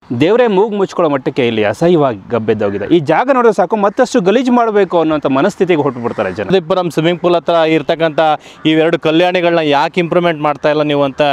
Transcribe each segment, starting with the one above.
ದೇವರೇ ಮೂಗು ಮುಚ್ಕೊಳ್ಳೋ ಮಟ್ಟಕ್ಕೆ ಇಲ್ಲಿ ಅಸಹ್ಯವಾಗಿ ಗಬ್ಬೆದ್ದೋಗಿದೆ ಈ ಜಾಗ ನೋಡಿದ್ರೆ ಸಾಕು ಮತ್ತಷ್ಟು ಗಲೀಜು ಮಾಡಬೇಕು ಅನ್ನೋಂಥ ಮನಸ್ಥಿತಿಗೆ ಹೊರಟುಬಿಡ್ತಾರೆ ಜನ ನರಸೀಪುರಂ ಸ್ವಿಮ್ಮಿಂಗ್ ಪೂಲ್ ಹತ್ರ ಇರ್ತಕ್ಕಂಥ ಇವೆರಡು ಕಲ್ಯಾಣಿಗಳನ್ನ ಯಾಕೆ ಇಂಪ್ರೂವ್ಮೆಂಟ್ ಮಾಡ್ತಾ ಇಲ್ಲ ನೀವು ಅಂತ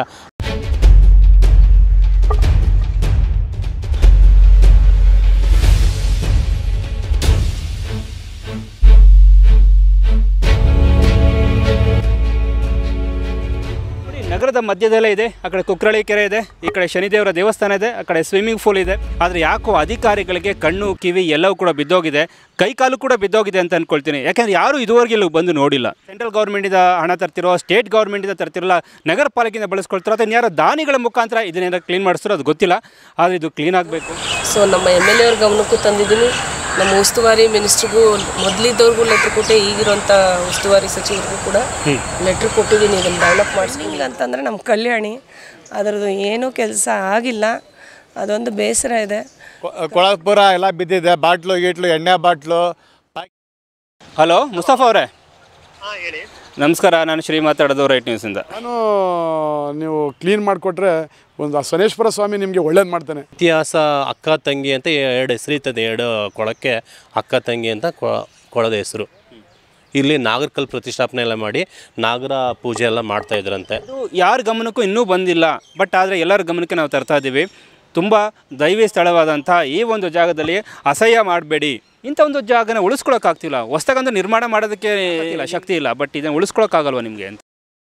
ನೋಡಿ, ನಗರದ ಮಧ್ಯದಲ್ಲೇ ಇದೆ ಆ ಕಡೆ ಕುಕ್ರಳಿ ಕೆರೆ ಇದೆ ಈ ಕಡೆ ಶನಿದೇವರ ದೇವಸ್ಥಾನ ಇದೆ ಆ ಕಡೆ ಸ್ವಿಮ್ಮಿಂಗ್ ಪೂಲ್ ಇದೆ ಆದರೆ ಯಾಕೋ ಅಧಿಕಾರಿಗಳಿಗೆ ಕಣ್ಣು ಕಿವಿ ಎಲ್ಲವೂ ಕೂಡ ಬಿದ್ದೋಗಿದೆ ಕೈ ಕಾಲು ಕೂಡ ಬಿದ್ದೋಗಿದೆ ಅಂತ ಅನ್ಕೊಳ್ತೀನಿ ಯಾಕಂದ್ರೆ ಯಾರು ಇದುವರೆಗೆ ಇಲ್ಲಿ ಬಂದು ನೋಡಿಲ್ಲ ಸೆಂಟ್ರಲ್ ಗೌರ್ಮೆಂಟಿಂದ ಹಣ ತರ್ತಿರೋ ಸ್ಟೇಟ್ ಗೌರ್ಮೆಂಟಿಂದ ತರ್ತಿರಲ್ಲ ನಗರ ಪಾಲಿಕೆಯಿಂದ ಬಳಸ್ಕೊಳ್ತಾರೋ ಅಥವಾ ಯಾರೋ ದಾನಿಗಳ ಮುಖಾಂತರ ಇದನ್ನೇನಾರ ಕ್ಲೀನ್ ಮಾಡಿಸ್ತಾರೋ ಅದು ಗೊತ್ತಿಲ್ಲ ಆದರೆ ಇದು ಕ್ಲೀನ್ ಆಗಬೇಕು ಸೊ ನಮ್ಮ ಎಮ್ ಎಲ್ ಎ ಅವ್ರ ಗಮನಕ್ಕೂ ತಂದಿದ್ದೀನಿ ನಮ್ಮ ಉಸ್ತುವಾರಿ ಮಿನಿಸ್ಟ್ರಿಗೂ ಮೊದಲಿದ್ದವ್ರಿಗೂ ಲೆಟ್ರ್ ಕೊಟ್ಟೆ ಈಗಿರೋಂಥ ಉಸ್ತುವಾರಿ ಸಚಿವರಿಗೂ ಕೂಡ ಲೆಟ್ರ್ ಕೊಟ್ಟಿದ್ದೀನಿ ಇದನ್ನು ಡೆವಲಪ್ ಮಾಡಿಸ್ಲಿಂಗ್ ಅಂತಂದರೆ ನಮ್ಮ ಕಲ್ಯಾಣಿ ಅದರದ್ದು ಏನೂ ಕೆಲಸ ಆಗಿಲ್ಲ ಅದೊಂದು ಬೇಸರ ಇದೆ ಕೊಳಪುರ ಎಲ್ಲ ಬಿದ್ದಿದೆ ಬಾಟ್ಲು ಗೀಟ್ಲು ಎಣ್ಣೆ ಬಾಟ್ಲು ಹಲೋ ಮುಸ್ತಫಾ ಅವರೇ ನಮಸ್ಕಾರ ನಾನು ಶ್ರೀ ಮಾತಾಡೋದು ರೈಟ್ ನ್ಯೂಸಿಂದ ನಾನು ನೀವು ಕ್ಲೀನ್ ಮಾಡಿಕೊಟ್ರೆ ಒಂದು ಆ ಸನೇಶ್ವರ ಸ್ವಾಮಿ ನಿಮಗೆ ಒಳ್ಳೇದು ಮಾಡ್ತಾನೆ ಇತಿಹಾಸ ಅಕ್ಕ ತಂಗಿ ಅಂತ ಎರಡು ಹೆಸರಿರ್ತದೆ ಎರಡು ಕೊಳಕ್ಕೆ ಅಕ್ಕ ತಂಗಿ ಅಂತ ಕೊ- ಕೊಳದ ಹೆಸರು ಇಲ್ಲಿ ನಾಗರಕಲ್ ಪ್ರತಿಷ್ಠಾಪನೆ ಎಲ್ಲ ಮಾಡಿ ನಾಗರ ಪೂಜೆ ಎಲ್ಲ ಮಾಡ್ತಾ ಇದ್ರಂತೆ ಇದು ಯಾರ ಗಮನಕ್ಕೂ ಇನ್ನೂ ಬಂದಿಲ್ಲ ಬಟ್ ಆದರೆ ಎಲ್ಲರ ಗಮನಕ್ಕೆ ನಾವು ತರ್ತಾ ಇದ್ದೀವಿ ತುಂಬ ದೈವಿ ಸ್ಥಳವಾದಂಥ ಈ ಒಂದು ಜಾಗದಲ್ಲಿ ಅಸಹ್ಯ ಮಾಡಬೇಡಿ ಇಂಥ ಒಂದು ಜಾಗನ ಉಳಿಸ್ಕೊಳಕ್ಕಾಗ್ತಿಲ್ಲ ಹೊಸ್ದಾಗಂದು ನಿರ್ಮಾಣ ಮಾಡೋದಕ್ಕೆ ಇಲ್ಲ ಶಕ್ತಿ ಇಲ್ಲ ಬಟ್ ಇದನ್ನು ಉಳಿಸ್ಕೊಳಕ್ಕಾಗಲ್ವ ನಿಮಗೆ ಅಂತ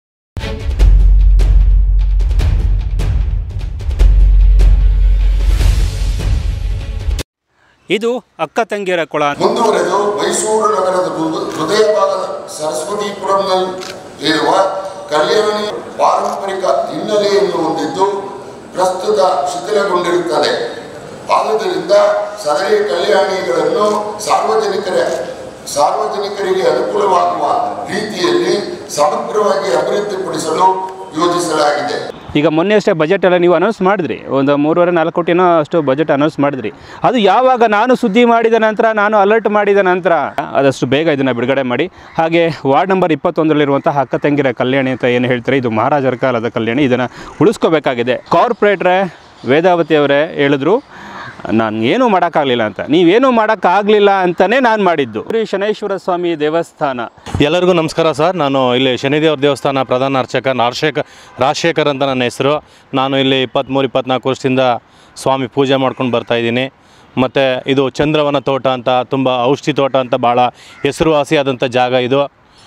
ಇದು ಅಕ್ಕ ತಂಗಿಯರ ಕೊಳ ಮುಂದುವರೆದು ಮೈಸೂರು ನಗರದ ಹೃದ- ಹೃದಯ ಭಾಗದ ಸರಸ್ವತಿಪುರಂನಲ್ಲಿ ಇರುವ ಕಲ್ಯಾಣಿ ಪಾರಂಪರಿಕ ಹಿನ್ನೆಲೆಯನ್ನು ಹೊಂದಿದ್ದು ಪ್ರಸ್ತುತ ಶಿಥಿಲಗೊಂಡಿರುತ್ತದೆ ಆದುದರಿಂದ ಸದರಿ ಕಲ್ಯಾಣಿಗಳನ್ನು ಸಾರ್ವಜನಿಕರ ಸಾರ್ವಜನಿಕರಿಗೆ ಅನುಕೂಲವಾಗುವ ರೀತಿಯಲ್ಲಿ ಸಮಗ್ರವಾಗಿ ಅಭಿವೃದ್ಧಿಪಡಿಸಲು ಯೋಜಿಸಲಾಗಿದೆ ಈಗ ಮೊನ್ನೆ ಅಷ್ಟೇ ಬಜೆಟ್ ಎಲ್ಲ ನೀವು ಅನೌನ್ಸ್ ಮಾಡಿದ್ರಿ ಒಂದು ಮೂರುವರೆ ನಾಲ್ಕು ಕೋಟಿನೋ ಅಷ್ಟು ಬಜೆಟ್ ಅನೌನ್ಸ್ ಮಾಡಿದ್ರಿ ಅದು ಯಾವಾಗ ನಾನು ಸುದ್ದಿ ಮಾಡಿದ ನಂತರ ನಾನು ಅಲರ್ಟ್ ಮಾಡಿದ ನಂತರ ಆದಷ್ಟು ಬೇಗ ಇದನ್ನು ಬಿಡುಗಡೆ ಮಾಡಿ ಹಾಗೆ ವಾರ್ಡ್ ನಂಬರ್ ಇಪ್ಪತ್ತೊಂದರಲ್ಲಿರುವಂತಹ ಅಕ್ಕ ತಂಗಿರ ಕಲ್ಯಾಣಿ ಅಂತ ಏನು ಹೇಳ್ತಾರೆ ಇದು ಮಹಾರಾಜರ ಕಾಲದ ಕಲ್ಯಾಣಿ ಇದನ್ನು ಉಳಿಸ್ಕೋಬೇಕಾಗಿದೆ ಕಾರ್ಪೊರೇಟ್ರೇ ವೇದಾವತಿ ಅವರೇ ಹೇಳಿದ್ರು ನಾನು ಏನೂ ಮಾಡೋಕ್ಕಾಗಲಿಲ್ಲ ಅಂತ ನೀವೇನೂ ಮಾಡೋಕ್ಕಾಗಲಿಲ್ಲ ಅಂತಲೇ ನಾನು ಮಾಡಿದ್ದು ಶ್ರೀ ಶನೇಶ್ವರ ಸ್ವಾಮಿ ದೇವಸ್ಥಾನ ಎಲ್ಲರಿಗೂ ನಮಸ್ಕಾರ ಸರ್ ನಾನು ಇಲ್ಲಿ ಶನಿದೇವ್ರ ದೇವಸ್ಥಾನ ಪ್ರಧಾನ ಅರ್ಚಕ ರಾಜಶೇಖರ್ ರಾಜಶೇಖರ್ ಅಂತ ನನ್ನ ಹೆಸರು ನಾನು ಇಲ್ಲಿ ಇಪ್ಪತ್ತ್ಮೂರು ಇಪ್ಪತ್ನಾಲ್ಕು ವರ್ಷದಿಂದ ಸ್ವಾಮಿ ಪೂಜೆ ಮಾಡ್ಕೊಂಡು ಬರ್ತಾಯಿದ್ದೀನಿ ಮತ್ತು ಇದು ಚಂದ್ರವನ ತೋಟ ಅಂತ ತುಂಬ ಔಷಧಿ ತೋಟ ಅಂತ ಭಾಳ ಹೆಸರುವಾಸಿಯಾದಂಥ ಜಾಗ ಇದು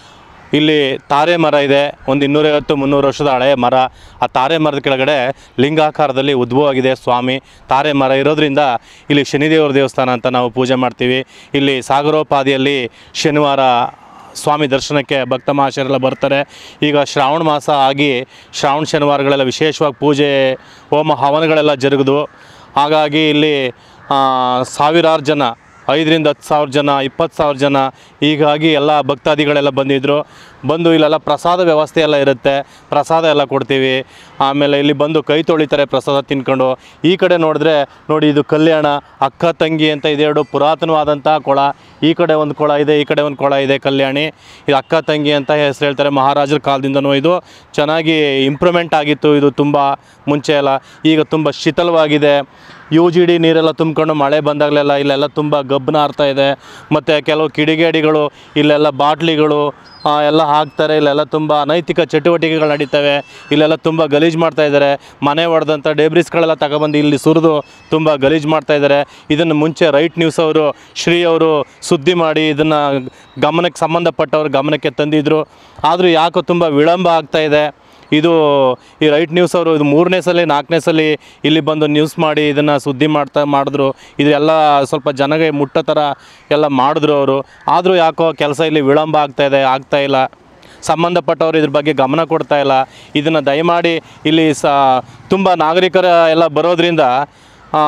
ಇಲ್ಲಿ ತಾರೆ ಮರ ಇದೆ ಒಂದು ಇನ್ನೂರೈವತ್ತು ಮುನ್ನೂರು ವರ್ಷದ ಹಳೆಯ ಮರ ಆ ತಾರೆ ಮರದ ಕೆಳಗಡೆ ಲಿಂಗಾಕಾರದಲ್ಲಿ ಉದ್ಭವವಾಗಿದೆ ಸ್ವಾಮಿ ತಾರೆ ಮರ ಇರೋದ್ರಿಂದ ಇಲ್ಲಿ ಶನಿದೇವರ ದೇವಸ್ಥಾನ ಅಂತ ನಾವು ಪೂಜೆ ಮಾಡ್ತೀವಿ ಇಲ್ಲಿ ಸಾಗರೋಪಾದಿಯಲ್ಲಿ ಶನಿವಾರ ಸ್ವಾಮಿ ದರ್ಶನಕ್ಕೆ ಭಕ್ತ ಮಹಾಶಯರೆಲ್ಲ ಬರ್ತಾರೆ ಈಗ ಶ್ರಾವಣ ಮಾಸ ಆಗಿ ಶ್ರಾವಣ ಶನಿವಾರಗಳೆಲ್ಲ ವಿಶೇಷವಾಗಿ ಪೂಜೆ ಹೋಮ ಹವನಗಳೆಲ್ಲ ಜರುಗಿದು ಹಾಗಾಗಿ ಇಲ್ಲಿ ಆ, ಸಾವಿರಾರು ಜನ ಐದರಿಂದ ಹತ್ತು ಸಾವಿರ ಜನ ಇಪ್ಪತ್ತು ಸಾವಿರ ಜನ ಹೀಗಾಗಿ ಎಲ್ಲ ಭಕ್ತಾದಿಗಳೆಲ್ಲ ಬಂದಿದ್ದರು ಬಂದು ಇಲ್ಲೆಲ್ಲ ಪ್ರಸಾದ ವ್ಯವಸ್ಥೆ ಎಲ್ಲ ಇರುತ್ತೆ ಪ್ರಸಾದ ಎಲ್ಲ ಕೊಡ್ತೀವಿ ಆಮೇಲೆ ಇಲ್ಲಿ ಬಂದು ಕೈ ತೊಳಿತಾರೆ ಪ್ರಸಾದ ತಿನ್ಕೊಂಡು ಈ ಕಡೆ ನೋಡಿದ್ರೆ ನೋಡಿ ಇದು ಕಲ್ಯಾಣ ಅಕ್ಕ ತಂಗಿ ಅಂತ ಇದೆರಡು ಪುರಾತನವಾದಂಥ ಕೊಳ ಈ ಕಡೆ ಒಂದು ಕೊಳ ಇದೆ ಈ ಕಡೆ ಒಂದು ಕೊಳ ಇದೆ ಕಲ್ಯಾಣಿ ಇದು ಅಕ್ಕ ತಂಗಿ ಅಂತ ಹೆಸರು ಹೇಳ್ತಾರೆ ಮಹಾರಾಜರ ಕಾಲದಿಂದನೂ ಇದು ಚೆನ್ನಾಗಿ ಇಂಪ್ರೂವ್ಮೆಂಟ್ ಆಗಿತ್ತು ಇದು ತುಂಬ ಮುಂಚೆ ಎಲ್ಲ ಈಗ ತುಂಬ ಶಿಥಲವಾಗಿದೆ ಯು ಜಿ ಡಿ ನೀರೆಲ್ಲ ತುಂಬ್ಕೊಂಡು ಮಳೆ ಬಂದಾಗಲೆಲ್ಲ ಇಲ್ಲೆಲ್ಲ ತುಂಬ ಗಬ್ಬನ ಆರ್ತಾ ಇದೆ ಮತ್ತು ಕೆಲವು ಕಿಡಿಗೇಡಿಗಳು ಇಲ್ಲೆಲ್ಲ ಬಾಟ್ಲಿಗಳು ಆ, ಎಲ್ಲ ಹಾಕ್ತಾರೆ ಇಲ್ಲೆಲ್ಲ ತುಂಬ ಅನೈತಿಕ ಚಟುವಟಿಕೆಗಳು ನಡೀತವೆ ಇಲ್ಲೆಲ್ಲ ತುಂಬ ಗಲೀಜು ಮಾಡ್ತಾ ಇದ್ದಾರೆ ಮನೆ ಹೊಡೆದಂಥ ಡೇಬ್ರಿಸ್ಗಳೆಲ್ಲ ತಗೊಬಂದು ಇಲ್ಲಿ ಸುರಿದು ತುಂಬ ಗಲೀಜು ಮಾಡ್ತಾ ಇದ್ದಾರೆ ಇದನ್ನು ಮುಂಚೆ ರೈಟ್ ನ್ಯೂಸ್ ಅವರು ಶ್ರೀ ಅವರು ಸುದ್ದಿ ಮಾಡಿ ಇದನ್ನು ಗಮನಕ್ಕೆ ಸಂಬಂಧಪಟ್ಟವ್ರ ಗಮನಕ್ಕೆ ತಂದಿದ್ದರು ಆದರೂ ಯಾಕೋ ತುಂಬ ವಿಳಂಬ ಆಗ್ತಾ ಇದೆ ಇದು ಈ ರೈಟ್ ನ್ಯೂಸ್ ಅವರು ಇದು ಮೂರನೇ ಸಲ ನಾಲ್ಕನೇ ಸಲ ಇಲ್ಲಿ ಬಂದು ನ್ಯೂಸ್ ಮಾಡಿ ಇದನ್ನು ಸುದ್ದಿ ಮಾಡ್ತಾ ಮಾಡಿದ್ರು ಇದೆಲ್ಲ ಸ್ವಲ್ಪ ಜನಗೆ ಮುಟ್ಟೋ ಥರ ಎಲ್ಲ ಮಾಡಿದ್ರು ಅವರು ಆದರೂ ಯಾಕೋ ಕೆಲಸ ಇಲ್ಲಿ ವಿಳಂಬ ಆಗ್ತಾ ಇದೆ ಆಗ್ತಾ ಇಲ್ಲ ಸಂಬಂಧಪಟ್ಟವರು ಇದ್ರ ಬಗ್ಗೆ ಗಮನ ಕೊಡ್ತಾ ಇಲ್ಲ ಇದನ್ನು ದಯಮಾಡಿ ಇಲ್ಲಿ ಸ ತುಂಬ ನಾಗರಿಕರ ಎಲ್ಲ ಬರೋದ್ರಿಂದ ಆ,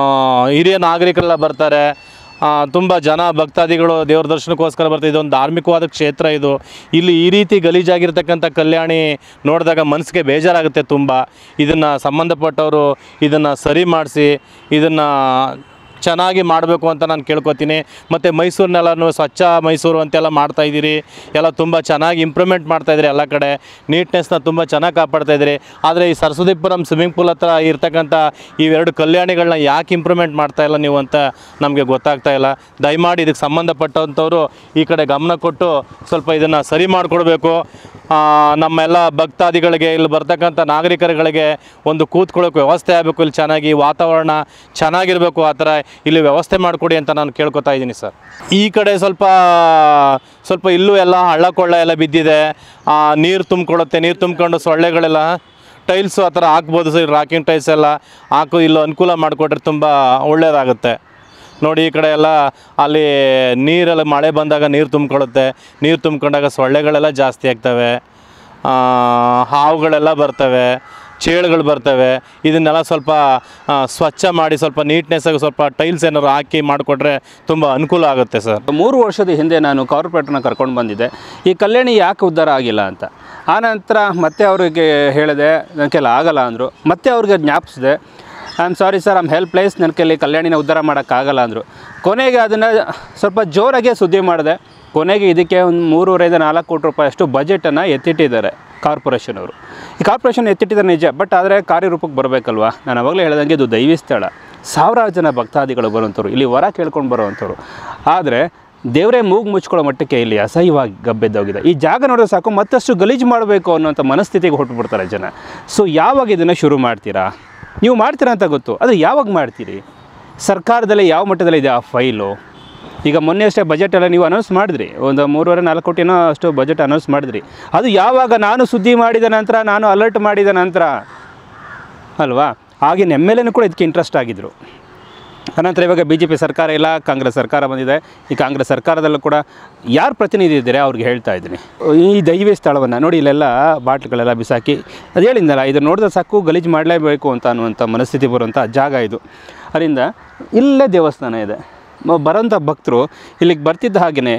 ಹಿರಿಯ ನಾಗರಿಕರೆಲ್ಲ ಬರ್ತಾರೆ ತುಂಬ ಜನ ಭಕ್ತಾದಿಗಳು ದೇವ್ರ ದರ್ಶನಕ್ಕೋಸ್ಕರ ಬರ್ತಾರೆ ಇದೊಂದು ಧಾರ್ಮಿಕವಾದ ಕ್ಷೇತ್ರ ಇದು ಇಲ್ಲಿ ಈ ರೀತಿ ಗಲೀಜಾಗಿರ್ತಕ್ಕಂಥ ಕಲ್ಯಾಣಿ ನೋಡಿದಾಗ ಮನಸ್ಸಿಗೆ ಬೇಜಾರಾಗುತ್ತೆ ತುಂಬ ಇದನ್ನು ಸಂಬಂಧಪಟ್ಟವರು ಇದನ್ನು ಸರಿ ಮಾಡಿಸಿ ಇದನ್ನು ಚೆನ್ನಾಗಿ ಮಾಡಬೇಕು ಅಂತ ನಾನು ಕೇಳ್ಕೊತೀನಿ ಮತ್ತು ಮೈಸೂರಿನೆಲ್ಲನೂ ಸ್ವಚ್ಛ ಮೈಸೂರು ಅಂತೆಲ್ಲ ಮಾಡ್ತಾ ಇದ್ದೀರಿ ಎಲ್ಲ ತುಂಬ ಚೆನ್ನಾಗಿ ಇಂಪ್ರೂವ್ಮೆಂಟ್ ಮಾಡ್ತಾ ಇದ್ದೀರಿ ಎಲ್ಲ ಕಡೆ ನೀಟ್ನೆಸ್ನ ತುಂಬ ಚೆನ್ನಾಗಿ ಕಾಪಾಡ್ತಾ ಇದ್ದೀರಿ ಆದರೆ ಈ ಸರಸ್ವತಿಪುರಂ ಸ್ವಿಮ್ಮಿಂಗ್ ಪೂಲ್ ಹತ್ರ ಇರ್ತಕ್ಕಂಥ ಇವೆರಡು ಕಲ್ಯಾಣಿಗಳನ್ನ ಯಾಕೆ ಇಂಪ್ರೂವ್ಮೆಂಟ್ ಮಾಡ್ತಾ ಇಲ್ಲ ನೀವು ಅಂತ ನಮಗೆ ಗೊತ್ತಾಗ್ತಾ ಇಲ್ಲ ದಯಮಾಡಿ ಇದಕ್ಕೆ ಸಂಬಂಧಪಟ್ಟಂಥವ್ರು ಈ ಕಡೆ ಗಮನ ಕೊಟ್ಟು ಸ್ವಲ್ಪ ಇದನ್ನು ಸರಿ ಮಾಡಿಕೊಡ್ಬೇಕು ನಮ್ಮೆಲ್ಲ ಭಕ್ತಾದಿಗಳಿಗೆ ಇಲ್ಲಿ ಬರ್ತಕ್ಕಂಥ ನಾಗರಿಕರುಗಳಿಗೆ ಒಂದು ಕೂತ್ಕೊಳ್ಳೋಕೆ ವ್ಯವಸ್ಥೆ ಆಗಬೇಕು ಇಲ್ಲಿ ಚೆನ್ನಾಗಿ ವಾತಾವರಣ ಚೆನ್ನಾಗಿರಬೇಕು ಆ ಥರ ಇಲ್ಲಿ ವ್ಯವಸ್ಥೆ ಮಾಡಿಕೊಡಿ ಅಂತ ನಾನು ಕೇಳ್ಕೊತಾ ಇದ್ದೀನಿ ಸರ್ ಈ ಕಡೆ ಸ್ವಲ್ಪ ಸ್ವಲ್ಪ ಇಲ್ಲೂ ಎಲ್ಲ ಹಳ್ಳ ಕೊಳ್ಳ ಎಲ್ಲ ಬಿದ್ದಿದೆ ನೀರು ತುಂಬಿಕೊಳ್ಳುತ್ತೆ ನೀರು ತುಂಬಿಕೊಂಡು ಸೊಳ್ಳೆಗಳೆಲ್ಲ ಟೈಲ್ಸು ಆ ಥರ ಹಾಕ್ಬೋದು ಸರ್ ರಾಕಿಂಗ್ ಟೈಲ್ಸ್ ಎಲ್ಲ ಹಾಕು ಇಲ್ಲೂ ಅನುಕೂಲ ಮಾಡಿಕೊಟ್ರೆ ತುಂಬ ಒಳ್ಳೆಯದಾಗುತ್ತೆ ನೋಡಿ ಈ ಕಡೆ ಎಲ್ಲ ಅಲ್ಲಿ ನೀರೆಲ್ಲ ಮಳೆ ಬಂದಾಗ ನೀರು ತುಂಬಿಕೊಳ್ಳುತ್ತೆ ನೀರು ತುಂಬಿಕೊಂಡಾಗ ಸೊಳ್ಳೆಗಳೆಲ್ಲ ಜಾಸ್ತಿ ಆಗ್ತವೆ ಆ, ಹಾವುಗಳೆಲ್ಲ ಬರ್ತವೆ ಚೇಳುಗಳು ಬರ್ತವೆ ಇದನ್ನೆಲ್ಲ ಸ್ವಲ್ಪ ಆ, ಸ್ವಚ್ಛ ಮಾಡಿ ಸ್ವಲ್ಪ ನೀಟ್ನೆಸ್ಸಾಗಿ ಸ್ವಲ್ಪ ಟೈಲ್ಸ್ ಏನಾದ್ರು ಹಾಕಿ ಮಾಡಿಕೊಟ್ರೆ ತುಂಬ ಅನುಕೂಲ ಆಗುತ್ತೆ ಸರ್ ಮೂರು ವರ್ಷದ ಹಿಂದೆ ನಾನು ಕಾರ್ಪೊರೇಟ್ರನ್ನ ಕರ್ಕೊಂಡು ಬಂದಿದ್ದೆ ಈ ಕಲ್ಯಾಣಿ ಯಾಕೆ ಉದ್ಧಾರ ಆಗಿಲ್ಲ ಅಂತ ಆನಂತರ ಮತ್ತೆ ಅವರಿಗೆ ಹೇಳಿದೆ ನನ್ನ ಕೈಲಿ ಆಗಲ್ಲ ಅಂದರು ಮತ್ತೆ ಅವ್ರಿಗೆ ಜ್ಞಾಪಿಸಿದೆ I am sorry sir I'm helpless ನನ್ನ ಕೈಲಿ ಕಲ್ಯಾಣಿನ ಉದ್ಧಾರ ಮಾಡೋಕ್ಕಾಗಲ್ಲ ಅಂದರು ಕೊನೆಗೆ ಅದನ್ನು ಸ್ವಲ್ಪ ಜೋರಾಗೆ ಸುದ್ದಿ ಮಾಡಿದೆ ಕೊನೆಗೆ ಇದಕ್ಕೆ ಒಂದು ಮೂರುವರೆಯಿಂದ ನಾಲ್ಕು ಕೋಟಿ ರೂಪಾಯಿ ಅಷ್ಟು ಬಜೆಟನ್ನು ಎತ್ತಿಟ್ಟಿದ್ದಾರೆ ಕಾರ್ಪೊರೇಷನ್ ಅವರು ಈ ಕಾರ್ಪೊರೇಷನ್ ಎತ್ತಿಟ್ಟಿದ್ದಾರೆ ನಿಜ ಬಟ್ ಆದರೆ ಕಾರ್ಯರೂಪಕ್ಕೆ ಬರಬೇಕಲ್ವಾ ನಾನು ಅವಾಗಲೇ ಹೇಳ್ದಂಗೆ ಇದು ದೈವಿ ಸ್ಥಳ ಸಾವಿರಾರು ಜನ ಭಕ್ತಾದಿಗಳು ಬರುವಂಥವ್ರು ಇಲ್ಲಿ ವರ ಕೇಳ್ಕೊಂಡು ಬರುವಂಥವ್ರು ಆದರೆ ದೇವರೇ ಮೂಗು ಮುಚ್ಕೊಳ್ಳೋ ಮಟ್ಟಕ್ಕೆ ಇಲ್ಲಿ ಅಸಹ್ಯವಾಗಿ ಗಬ್ಬೆದ್ದೋಗಿದೆ ಈ ಜಾಗ ನೋಡಿದ್ರೆ ಸಾಕು ಮತ್ತಷ್ಟು ಗಲೀಜು ಮಾಡಬೇಕು ಅನ್ನೋಂಥ ಮನಸ್ಥಿತಿಗೆ ಹೊರಟುಬಿಡ್ತಾರೆ ಜನ ಸೊ ಯಾವಾಗ ಇದನ್ನು ಶುರು ಮಾಡ್ತೀರಾ ನೀವು ಮಾಡ್ತೀರಾ ಅಂತ ಗೊತ್ತು ಆದರೆ ಯಾವಾಗ ಮಾಡ್ತೀರಿ ಸರ್ಕಾರದಲ್ಲಿ ಯಾವ ಮಟ್ಟದಲ್ಲಿ ಇದೆ ಆ ಫೈಲು ಈಗ ಮೊನ್ನೆ ಅಷ್ಟೇ ಬಜೆಟ್ ಎಲ್ಲ ನೀವು ಅನೌನ್ಸ್ ಮಾಡಿದ್ರಿ ಒಂದು ಮೂರುವರೆ ನಾಲ್ಕು ಕೋಟಿನೋ ಅಷ್ಟು ಬಜೆಟ್ ಅನೌನ್ಸ್ ಮಾಡಿದ್ರಿ ಅದು ಯಾವಾಗ ನಾನು ಸುದ್ದಿ ಮಾಡಿದ ನಂತರ ನಾನು ಅಲರ್ಟ್ ಮಾಡಿದ ನಂತರ ಅಲ್ವಾ ಆಗಿನ ಎಮ್ ಎಲ್ ಎನೂ ಕೂಡ ಇದಕ್ಕೆ ಇಂಟ್ರೆಸ್ಟ್ ಆಗಿದ್ದರು ಅನಂತರ ಇವಾಗ ಬಿ ಜೆ ಪಿ ಸರ್ಕಾರ ಇಲ್ಲ ಕಾಂಗ್ರೆಸ್ ಸರ್ಕಾರ ಬಂದಿದೆ ಈ ಕಾಂಗ್ರೆಸ್ ಸರ್ಕಾರದಲ್ಲೂ ಕೂಡ ಯಾರು ಪ್ರತಿನಿಧಿ ಇದ್ದಾರೆ ಅವ್ರಿಗೆ ಹೇಳ್ತಾ ಇದ್ದೀನಿ ಈ ದೈವಿ ಸ್ಥಳವನ್ನು ನೋಡಿ ಇಲ್ಲೆಲ್ಲ ಬಾಟ್ಲುಗಳೆಲ್ಲ ಬಿಸಾಕಿ ಅದು ಹೇಳಿದ್ನಲ್ಲ ಇದು ನೋಡಿದ್ರೆ ಸಾಕು ಗಲೀಜು ಮಾಡಲೇಬೇಕು ಅಂತ ಅನ್ನುವಂಥ ಮನಸ್ಥಿತಿ ಬರುವಂಥ ಜಾಗ ಇದು ಅದರಿಂದ ಇಲ್ಲೇ ದೇವಸ್ಥಾನ ಇದೆ ಮ- ಬರೋಂಥ ಭಕ್ತರು ಇಲ್ಲಿಗೆ ಬರ್ತಿದ್ದ ಹಾಗೆಯೇ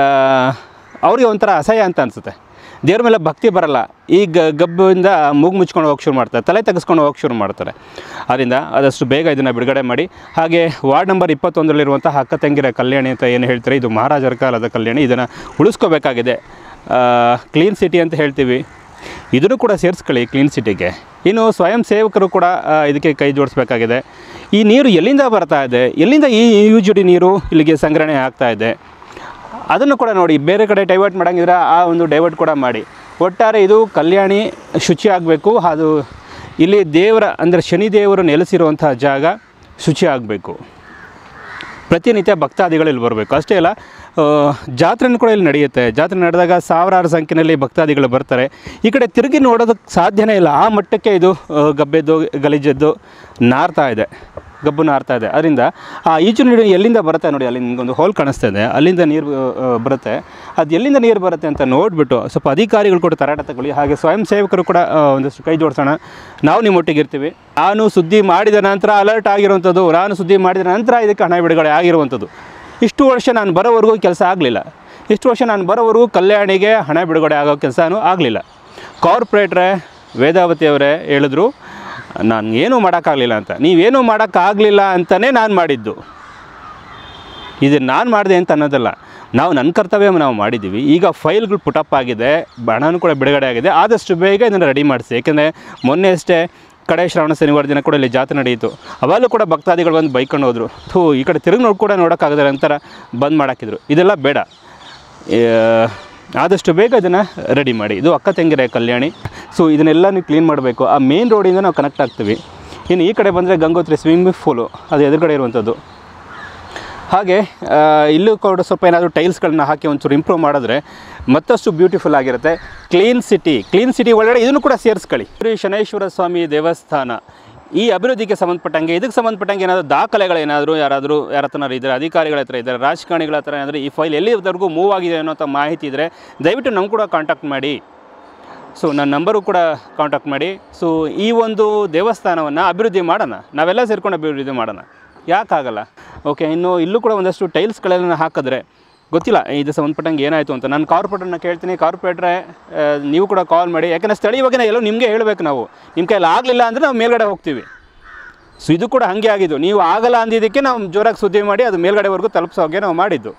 ಅವ್ರಿಗೆ ಒಂಥರ ಅಸಹ್ಯ ಅಂತ ಅನಿಸುತ್ತೆ ದೇವ್ರ ಮೇಲೆ ಭಕ್ತಿ ಬರಲ್ಲ ಈ ಗ ಗಬ್ಬಿಂದ ಮೂಗು ಮುಚ್ಕೊಂಡು ಹೋಗಿ ಶುರು ಮಾಡ್ತಾರೆ ತಲೆ ತೆಗೆಸ್ಕೊಂಡು ಹೋಗಿ ಶುರು ಮಾಡ್ತಾರೆ ಅದರಿಂದ ಆದಷ್ಟು ಬೇಗ ಇದನ್ನು ಬಿಡುಗಡೆ ಮಾಡಿ ಹಾಗೆ ವಾರ್ಡ್ ನಂಬರ್ ಇಪ್ಪತ್ತೊಂದರಲ್ಲಿರುವಂಥ ಅಕ್ಕ ತಂಗಿರ ಕಲ್ಯಾಣಿ ಅಂತ ಏನು ಹೇಳ್ತಾರೆ ಇದು ಮಹಾರಾಜರ ಕಾಲದ ಕಲ್ಯಾಣಿ ಇದನ್ನು ಉಳಿಸ್ಕೋಬೇಕಾಗಿದೆ ಕ್ಲೀನ್ ಸಿಟಿ ಅಂತ ಹೇಳ್ತೀವಿ ಇದನ್ನು ಕೂಡ ಸೇರಿಸ್ಕೊಳ್ಳಿ ಕ್ಲೀನ್ ಸಿಟಿಗೆ ಇನ್ನು ಸ್ವಯಂ ಸೇವಕರು ಕೂಡ ಆ, ಇದಕ್ಕೆ ಕೈ ಜೋಡಿಸ್ಬೇಕಾಗಿದೆ ಈ ನೀರು ಎಲ್ಲಿಂದ ಬರ್ತಾ ಇದೆ ಎಲ್ಲಿಂದ ಈ ಯೂಜುಡಿ ನೀರು ಇಲ್ಲಿಗೆ ಸಂಗ್ರಹಣೆ ಆಗ್ತಾ ಇದೆ ಅದನ್ನು ಕೂಡ ನೋಡಿ ಬೇರೆ ಕಡೆ ಡೈವರ್ಟ್ ಮಾಡೋಂಗಿದ್ರೆ ಆ ಒಂದು ಡೈವರ್ಟ್ ಕೂಡ ಮಾಡಿ ಒಟ್ಟಾರೆ ಇದು ಕಲ್ಯಾಣಿ ಶುಚಿ ಆಗಬೇಕು ಅದು ಇಲ್ಲಿ ದೇವರ ಅಂದರೆ ಶನಿ ದೇವರು ನೆಲೆಸಿರುವಂಥ ಜಾಗ ಶುಚಿ ಆಗಬೇಕು ಪ್ರತಿನಿತ್ಯ ಭಕ್ತಾದಿಗಳು ಇಲ್ಲಿ ಬರಬೇಕು ಅಷ್ಟೇ ಅಲ್ಲ ಆ, ಜಾತ್ರೆನೂ ಕೂಡ ಇಲ್ಲಿ ನಡೆಯುತ್ತೆ ಜಾತ್ರೆ ನಡೆದಾಗ ಸಾವಿರಾರು ಸಂಖ್ಯೆಯಲ್ಲಿ ಭಕ್ತಾದಿಗಳು ಬರ್ತಾರೆ ಈ ಕಡೆ ತಿರುಗಿ ನೋಡೋದಕ್ಕೆ ಸಾಧ್ಯನೇ ಇಲ್ಲ ಆ ಮಟ್ಟಕ್ಕೆ ಇದು ಆ, ಗಬ್ಬೆದ್ದು ಗಲೀಜೆದ್ದು ನಾರ್ತಾ ಇದೆ ಗಬ್ಬು ನಾರ್ತಾ ಇದೆ ಅದರಿಂದ ಆ ಈಜು ನೀರು ಎಲ್ಲಿಂದ ಬರುತ್ತೆ ನೋಡಿ ಅಲ್ಲಿ ನಿಮಗೊಂದು ಹೋಲ್ ಕಾಣಿಸ್ತಾ ಇದೆ ಅಲ್ಲಿಂದ ನೀರು ಆ, ಬರುತ್ತೆ ಅದು ಎಲ್ಲಿಂದ ನೀರು ಬರುತ್ತೆ ಅಂತ ನೋಡಿಬಿಟ್ಟು ಸ್ವಲ್ಪ ಅಧಿಕಾರಿಗಳು ಕೂಡ ತರಾಟ ತಗೊಳ್ಳಿ ಹಾಗೆ ಸ್ವಯಂ ಸೇವಕರು ಕೂಡ ಆ, ಒಂದಷ್ಟು ಕೈ ಜೋಡಿಸೋಣ ನಾವು ನಿಮ್ಮೊಟ್ಟಿಗೆ ಇರ್ತೀವಿ ನಾನು ಸುದ್ದಿ ಮಾಡಿದ ನಂತರ ಅಲರ್ಟ್ ಆಗಿರುವಂಥದ್ದು ನಾನು ಸುದ್ದಿ ಮಾಡಿದ ನಂತರ ಇದಕ್ಕೆ ಹಣ ಬಿಡುಗಡೆ ಆಗಿರುವಂಥದ್ದು ಇಷ್ಟು ವರ್ಷ ನಾನು ಬರೋವರೆಗೂ ಕೆಲಸ ಆಗಲಿಲ್ಲ ಇಷ್ಟು ವರ್ಷ ನಾನು ಬರೋವರೆಗೂ ಕಲ್ಯಾಣಿಗೆ ಹಣ ಬಿಡುಗಡೆ ಆಗೋ ಕೆಲಸನೂ ಆಗಲಿಲ್ಲ ಕಾರ್ಪೊರೇಟ್ರೇ ವೇದಾವತಿ ಅವರೇ ಹೇಳಿದ್ರು ನಾನು ಏನೂ ಮಾಡೋಕ್ಕಾಗಲಿಲ್ಲ ಅಂತ ನೀವೇನೂ ಮಾಡೋಕ್ಕಾಗಲಿಲ್ಲ ಅಂತಲೇ ನಾನು ಮಾಡಿದ್ದು ಇದು ನಾನು ಮಾಡಿದೆ ಅಂತ ಅನ್ನೋದಲ್ಲ ನಾವು ನನ್ನ ಕರ್ತವ್ಯ ನಾವು ಮಾಡಿದ್ದೀವಿ ಈಗ ಫೈಲ್ಗಳು ಪುಟಪ್ ಆಗಿದೆ ಹಣನೂ ಕೂಡ ಬಿಡುಗಡೆ ಆಗಿದೆ ಆದಷ್ಟು ಬೇಗ ಇದನ್ನು ರೆಡಿ ಮಾಡಿಸಿ ಏಕೆಂದರೆ ಮೊನ್ನೆ ಅಷ್ಟೇ ಕಡೆ ಶ್ರಾವಣ ಶನಿವಾರ ದಿನ ಕೂಡ ಇಲ್ಲಿ ಜಾತ್ರೆ ನಡೆಯಿತು ಅವಾಗಲೂ ಕೂಡ ಭಕ್ತಾದಿಗಳು ಬಂದು ಬೈಕೊಂಡು ಹೋದರು ಥೂ ಈ ಕಡೆ ತಿರುಗಿ ನೋಡಿ ಕೂಡ ನೋಡೋಕ್ಕಾಗದ ನಂತರ ಬಂದ್ ಮಾಡಾಕಿದ್ರು ಇದೆಲ್ಲ ಬೇಡ ಏ, ಆದಷ್ಟು ಬೇಗ ಇದನ್ನು ರೆಡಿ ಮಾಡಿ ಇದು ಅಕ್ಕ ತಂಗಿರೆ ಕಲ್ಯಾಣಿ ಸೊ ಇದನ್ನೆಲ್ಲ ನೀವು ಕ್ಲೀನ್ ಮಾಡಬೇಕು ಆ ಮೇನ್ ರೋಡಿಂದ ನಾವು ಕನೆಕ್ಟ್ ಆಗ್ತೀವಿ ಇನ್ನು ಈ ಕಡೆ ಬಂದರೆ ಗಂಗೋತ್ರಿ ಸ್ವಿಮ್ಮಿಂಗ್ ಪೂಲು ಅದು ಎದುರುಗಡೆ ಇರುವಂಥದ್ದು ಹಾಗೆ ಆ, ಇಲ್ಲೂ ಕೂಡ ಸ್ವಲ್ಪ ಏನಾದರೂ ಟೈಲ್ಸ್ಗಳನ್ನ ಹಾಕಿ ಒಂಚೂರು ಇಂಪ್ರೂವ್ ಮಾಡಿದ್ರೆ ಮತ್ತಷ್ಟು ಬ್ಯೂಟಿಫುಲ್ ಆಗಿರುತ್ತೆ ಕ್ಲೀನ್ ಸಿಟಿ ಕ್ಲೀನ್ ಸಿಟಿ ಒಳಗಡೆ ಇದನ್ನು ಕೂಡ ಸೇರಿಸ್ಕೊಳ್ಳಿ ಶ್ರೀ ಶನೇಶ್ವರ ಸ್ವಾಮಿ ದೇವಸ್ಥಾನ ಈ ಅಭಿವೃದ್ಧಿಗೆ ಸಂಬಂಧಪಟ್ಟಂಗೆ ಇದಕ್ಕೆ ಸಂಬಂಧಪಟ್ಟಂಗೆ ಏನಾದರೂ ದಾಖಲೆಗಳೇನಾದರೂ ಯಾರಾದರೂ ಯಾರ ಹತ್ರ ಇದ್ದಾರೆ ಅಧಿಕಾರಿಗಳ ಹತ್ರ ಇದ್ದಾರೆ ರಾಜಕಾರಣಿಗಳ ಹತ್ರ ಏನಾದರೂ ಈ ಫೈಲ್ ಎಲ್ಲಿವರೆಗೂ ಮೂವ್ ಆಗಿದೆ ಅನ್ನೋಂಥ ಮಾಹಿತಿ ಇದ್ದರೆ ದಯವಿಟ್ಟು ನಮ್ಗೆ ಕೂಡ ಕಾಂಟ್ಯಾಕ್ಟ್ ಮಾಡಿ ಸೊ ನನ್ನ ನಂಬರು ಕೂಡ ಕಾಂಟ್ಯಾಕ್ಟ್ ಮಾಡಿ ಸೊ ಈ ಒಂದು ದೇವಸ್ಥಾನವನ್ನು ಅಭಿವೃದ್ಧಿ ಮಾಡೋಣ ನಾವೆಲ್ಲ ಸೇರ್ಕೊಂಡು ಅಭಿವೃದ್ಧಿ ಮಾಡೋಣ ಯಾಕಾಗಲ್ಲ ಓಕೆ ಇನ್ನು ಇಲ್ಲೂ ಕೂಡ ಒಂದಷ್ಟು ಟೈಲ್ಸ್ಗಳೆಲ್ಲ ಹಾಕಿದ್ರೆ ಗೊತ್ತಿಲ್ಲ ಇದು ಸಂಬಂಧಪಟ್ಟಂಗೆ ಏನಾಯಿತು ಅಂತ ನಾನು ಕಾರ್ಪೊರೇಟರ್ನ ಕೇಳ್ತೀನಿ ಕಾರ್ಪೊರೇಟ್ರೆ ಆ, ನೀವು ಕೂಡ ಕಾಲ್ ಮಾಡಿ ಯಾಕಂದರೆ ಸ್ಥಳೀಯವಾಗಿ ನಾವು ಎಲ್ಲೋ ನಿಮಗೆ ಹೇಳಬೇಕು ನಾವು ನಿಮ್ಮ ಕೈಯಲ್ಲಿ ಆಗಲಿಲ್ಲ ಅಂದರೆ ನಾವು ಮೇಲ್ಗಡೆ ಹೋಗ್ತೀವಿ ಸೊ ಇದು ಕೂಡ ಹಾಗೆ ಆಗಿದ್ದು ನೀವು ಆಗಲ್ಲ ಅಂದಿದ್ದಕ್ಕೆ ನಾವು ಜೋರಾಗಿ ಸುದ್ದಿ ಮಾಡಿ ಅದು ಮೇಲ್ಗಡೆವರೆಗೂ ತಲುಪಿಸೋ ಹಾಗೆ ನಾವು ಮಾಡಿದ್ದು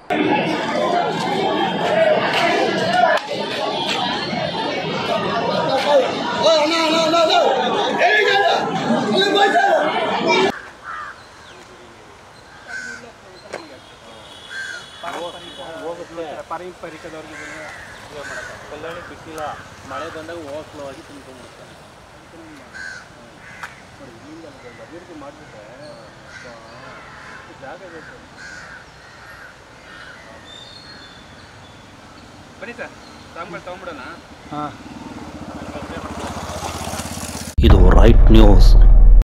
ಮಳೆ ಬಂದಾಗ ಓವರ್ಫ್ಲೋ ಆಗಿ ತುಂಬ್ಕೊಂಡ್ಬಿಡ್ತಾರೆ ಬನ್ನಿ ಸರ್ ಸಾಂಬಾರು ತೊಗೊಂಬಿಡೋಣ ಇದು ರೈಟ್ ನ್ಯೂಸ್